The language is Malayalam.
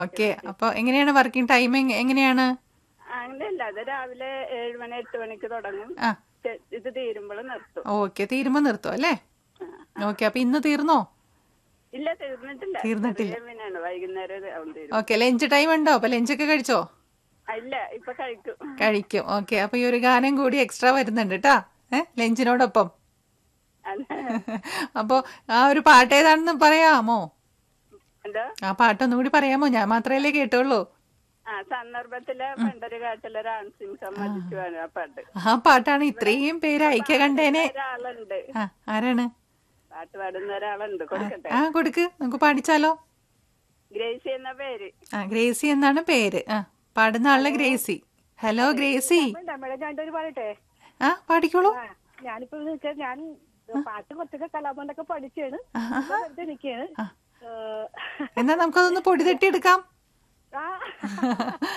ഓക്കെ അപ്പൊ എങ്ങനെയാണ് വർക്കിംഗ് ടൈം എങ്ങനെയാണ് അങ്ങനെയല്ല അത് രാവിലെ ഏഴ് മണി എട്ട് മണിക്ക് തുടങ്ങും ആ ചെ- ഇത് തീരുമ്പോൾ നിർത്തും ഓക്കെ തീരുമ്പോ നിർത്തും അല്ലേ ഓക്കെ അപ്പൊ ഇന്ന് തീർന്നോ ഇല്ല തീർന്നിട്ടില്ല തീർന്നിട്ടില്ല. ചെറിയ മീനാണ് വൈകുന്നേരം ആവും തീരും ഓക്കെ ലഞ്ച് ടൈം ഉണ്ടോ അപ്പൊ ലഞ്ചൊക്കെ കഴിച്ചോ ആ, ഇല്ല ഇപ്പൊ കഴിക്കും കഴിക്കും ഓക്കെ അപ്പൊ ഈ ഒരു ഗാനം കൂടി എക്സ്ട്രാ വരുന്നുണ്ട് കേട്ടാ ഏഹ് ലഞ്ചിനോടൊപ്പം അതെ. അപ്പൊ ആ ഒരു പാട്ട് ഏതാണെന്ന് പറയാമോ എന്തോ ആ പാട്ടൊന്നും കൂടി പറയാമോ ഞാൻ മാത്രമല്ലേ കേട്ടുള്ളൂ ആ സന്ദർഭത്തില് പണ്ടൊരു കാട്ടിലെ രാൺസിംഗ് സമ്മതിച്ചു ആ പാട്ട് ആ പാട്ടാണ് ഇത്രയും പേര് ഐക്യ കണ്ടേനെ ഒരാളുണ്ട് ആ ആരാണ് പാട്ട് പാടുന്ന ഒരാളുണ്ട് കൊടുക്കട്ടെ ആ കൊടുക്ക് നമുക്ക് പാടിച്ചാലോ ഗ്രേസി എന്ന പേര് ആ ഗ്രേസി എന്നാണ് പേര് ആ പാടുന്ന ആളെ ഗ്രേസി ഹലോ ഗ്രേസി നമ്മുടെ ഞാനൊരു പറയട്ടെ ആ പാടിക്കോളൂ ആ, ഞാനിപ്പോ എന്ന് വെച്ചാൽ ഞാൻ പാട്ട് കുറച്ചൊക്കെ കലാബന്ധൊക്കെ പഠിച്ചാണ് ഇപ്പൊ വെറുതെ നിക്കാണ് ഏഹ്, എന്നാ നമുക്കതൊന്ന് പൊടി തട്ടിയെടുക്കാം ആ